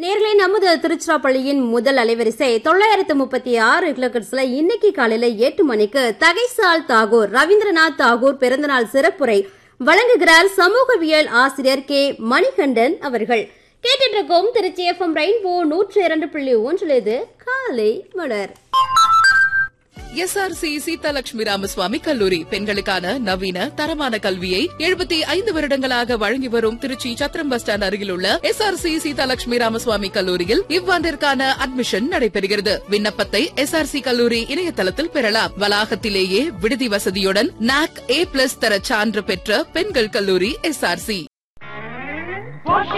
நேர்களே நமது திருச்சிராப்பள்ளியின் முதல் அலைவரிசை தொள்ளாயிரத்து முப்பத்தி ஆறு கிலோகட்ஸ்ல இன்னைக்கு காலையில எட்டு மணிக்கு தகைசால் தாகூர் ரவீந்திரநாத் தாகூர் பிறந்தநாள் சிறப்புரை வழங்குகிறார் சமூகவியல் ஆசிரியர் கே மணிகண்டன் அவர்கள் கேட்டுட்டு இருக்கோம் திருச்சி எஃப்எம் ரெயின்போ நூற்றி இரண்டு புள்ளி ஒன்றில் இது காலை மலர் எஸ்ஆர்சி சீதாலட்சுமி ராமசுவாமி கல்லூரி பெண்களுக்கான நவீன தரமான கல்வியை எழுபத்தி ஐந்து வருடங்களாக வழங்கி வரும் திருச்சி சத்திரம் பஸ் ஸ்டாண்ட் அருகில் உள்ள எஸ்ஆர்சி சீதாலட்சுமி ராமசுவாமி கல்லூரியில் இவ்வாண்டிற்கான அட்மிஷன் நடைபெறுகிறது விண்ணப்பத்தை எஸ்ஆர்சி கல்லூரி இணையதளத்தில் பெறலாம் வளாகத்திலேயே விடுதி வசதியுடன் நாக் ஏ பிளஸ் தர சான்று பெற்ற பெண்கள் கல்லூரி எஸ்ஆர்சி